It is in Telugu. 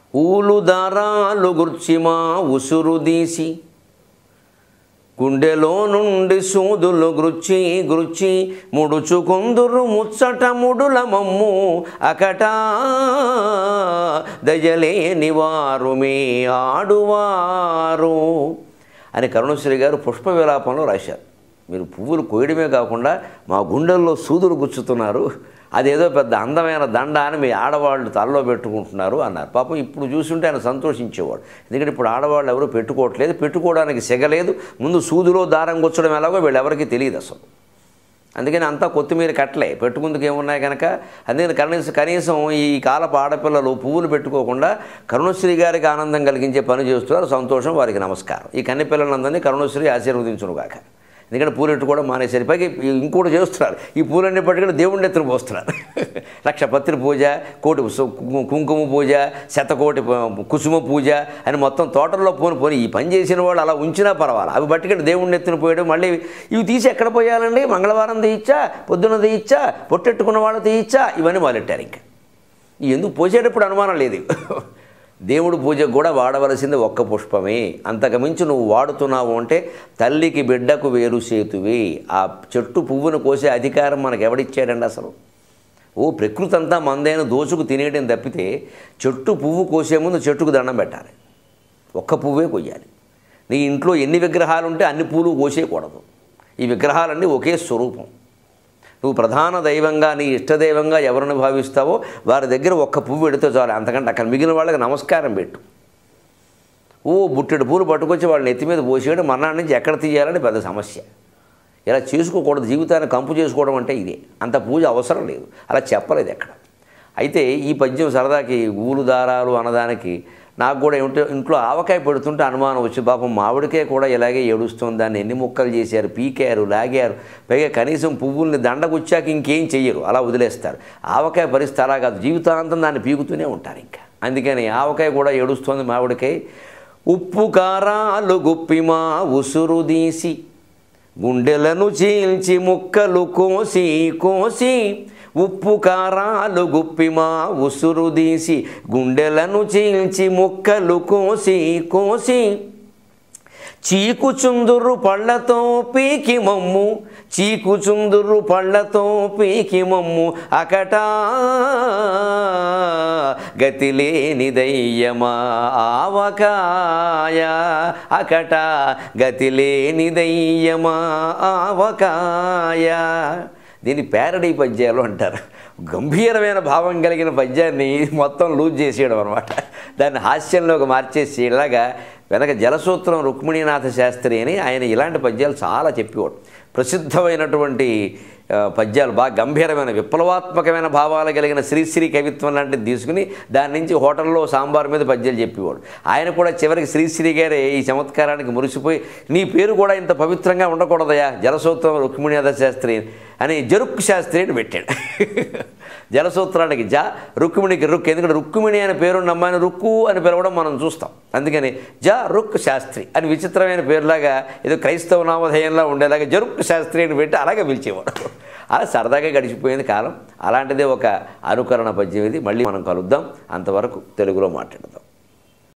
ఊలు దారాలు గుర్చిమా ఉసురు దీసి గుండెలో నుండి సూదులు గృచ్చి గృచ్చి ముడుచుకుందురు ముచ్చట ముడుల మమ్ము అకట దయలేని వారు మీ ఆడువారు అని కరుణశ్రీ గారు పుష్ప విలాపంలో రాశారు మీరు పువ్వులు కోయడమే కాకుండా మా గుండెల్లో సూదులు గుచ్చుతున్నారు అదేదో పెద్ద అందమైన దండ అని మీ ఆడవాళ్ళు తలలో పెట్టుకుంటున్నారు అన్నారు పాపం ఇప్పుడు చూస్తుంటే ఆయన సంతోషించేవాడు ఎందుకంటే ఇప్పుడు ఆడవాళ్ళు ఎవరు పెట్టుకోవట్లేదు పెట్టుకోవడానికి సెగలేదు ముందు సూదిలో దారం గుచ్చడం ఎలాగో వీళ్ళెవరికీ తెలియదు అసలు అందుకని అంతా కొత్తిమీర కట్టలే పెట్టుకుందుకు ఏమున్నాయి కనుక అందుకని కనీసం కనీసం ఈ కాలపు ఆడపిల్లలు పువ్వులు పెట్టుకోకుండా కరుణశ్రీ గారికి ఆనందం కలిగించే పని చేస్తున్నారు సంతోషం వారికి నమస్కారం ఈ కన్నె పిల్లలందరినీ కరుణశ్రీ ఆశీర్వదించునుగాక ఎందుకంటే పూలు ఎట్టుకోవడం మానేసరి పైకి ఇంకోటి చేస్తున్నారు ఈ పూలన్నీ పట్టుకుని దేవుడిని ఎత్తున పోస్తున్నారు లక్ష పత్రి పూజ కోటి సు- కు- కుంకుమ పూజ శతకోటి పు- కుసుమ పూజ అని మొత్తం తోటల్లో పోని పోని ఈ పని చేసిన వాళ్ళు అలా ఉంచినా పర్వాలేదు అవి పట్టుకెళ్ళి దేవుడిని ఎత్తున పోయడం మళ్ళీ ఇవి తీసి ఎక్కడ పోయాలండి మంగళవారం తీయిచ్చా పొద్దున తీయిచ్చా పొట్టెట్టుకున్న వాళ్ళు తీయిచ్చా ఇవన్నీ మొదలెట్టారు ఇంకా ఎందుకు పోసేటప్పుడు అనుమానం లేదు దేవుడు పూజకు కూడా వాడవలసింది ఒక్క పుష్పమే అంతకుమించి నువ్వు వాడుతున్నావు అంటే తల్లికి బిడ్డకు వేరు సేతువి ఆ చెట్టు పువ్వును కోసే అధికారం మనకు ఎవడిచ్చాడండి అసలు ఓ ప్రకృతి అంతా మందైన దోచుకు తినేయడం తప్పితే చెట్టు పువ్వు కోసే ముందు చెట్టుకు దండం పెట్టాలి ఒక్క పువ్వే కొయ్యాలి నీ ఇంట్లో ఎన్ని విగ్రహాలు ఉంటే అన్ని పూలు కోసేయకూడదు ఈ విగ్రహాలన్నీ ఒకే స్వరూపం నువ్వు ప్రధాన దైవంగా నీ ఇష్టదైవంగా ఎవరిని భావిస్తావో వారి దగ్గర ఒక్క పువ్వు పెడితే చాలు అంతకంటే అక్కడ మిగిలిన వాళ్ళకి నమస్కారం పెట్టు ఓ బుట్టెడు పూలు పట్టుకొచ్చి వాళ్ళని ఎత్తి మీద పోసేయడం మర్నాడు నుంచి ఎక్కడ తీయాలని పెద్ద సమస్య ఇలా చేసుకోకూడదు జీవితాన్ని కంపు చేసుకోవడం అంటే ఇదే అంత పూజ అవసరం లేదు అలా చెప్పలేదు ఎక్కడ అయితే ఈ పద్యం సరదాకి ఊలు దారాలు అన్నదానికి నాకు కూడా ఏమిటో ఇంట్లో ఆవకాయ పెడుతుంటే అనుమానం వచ్చి పాపం మామిడికాయ కూడా ఇలాగే ఏడుస్తుంది దాన్ని ఎన్ని ముక్కలు చేశారు పీకారు లాగారు పైగా కనీసం పువ్వుల్ని దండగుచ్చాక ఇంకేం చెయ్యరు అలా వదిలేస్తారు ఆవకాయ పరిస్థితి అలా కాదు జీవితాంతం దాన్ని పీకుతూనే ఉంటారు ఇంకా అందుకని ఆవకాయ కూడా ఏడుస్తుంది మామిడికాయ ఉప్పు కారాలు గుప్పిమా ఉసురు తీసి గుండెలను చీల్చి ముక్కలు కోసి కోసి ఉప్పు కారాలు గుప్పిమా ఉసురు తీసి గుండెలను చీల్చి ముక్కలు కోసి కోసి చీకుచుందురు పళ్ళతో పీకి మమ్ము చీకుచుందురు పళ్ళతో పీకి మమ్ము అకట గతిలేని దయ్యమా ఆవకాయ అకట గతిలేని దయ్యమా ఆవకాయ దీన్ని ప్యారడీ పద్యాలు అంటారు గంభీరమైన భావం కలిగిన పద్యాన్ని మొత్తం లూజ్ చేసేయడం అనమాట దాన్ని హాస్యంలోకి మార్చేసి ఇలాగా వెనక జలసూత్రం రుక్మిణీనాథ శాస్త్రి అని ఆయన ఇలాంటి పద్యాలు చాలా చెప్పేవాడు ప్రసిద్ధమైనటువంటి ఆ, పద్యాలు బాగా గంభీరమైన విప్లవాత్మకమైన భావాలు కలిగిన శ్రీశ్రీ కవిత్వం లాంటిది తీసుకుని దాని నుంచి హోటల్లో సాంబార్ మీద పద్యాలు చెప్పేవాడు ఆయన కూడా చివరికి శ్రీశ్రీ గారే ఈ చమత్కారానికి మురిసిపోయి నీ పేరు కూడా ఇంత పవిత్రంగా ఉండకూడదయా జలసూత్రం రుక్మిణీనాథ శాస్త్రి అని జరుక్ శాస్త్రి అని పెట్టాడు జలసూత్రానికి జ రుక్మిణికి రుక్ ఎందుకంటే రుక్మిణి అనే పేరున్న అమ్మాయిని రుక్కు అని పిలవడం మనం చూస్తాం అందుకని జ రుక్ శాస్త్రి అని విచిత్రమైన పేరులాగా ఏదో క్రైస్తవ నామధేయంలా ఉండేలాగా జరుక్ శాస్త్రి అని పెట్టి అలాగే పిలిచేవాడు అలా సరదాగా గడిచిపోయింది కాలం అలాంటిదే ఒక అనుకరణ పద్యం ఇది మళ్ళీ మనం కలుద్దాం అంతవరకు తెలుగులో మాట్లాడదాం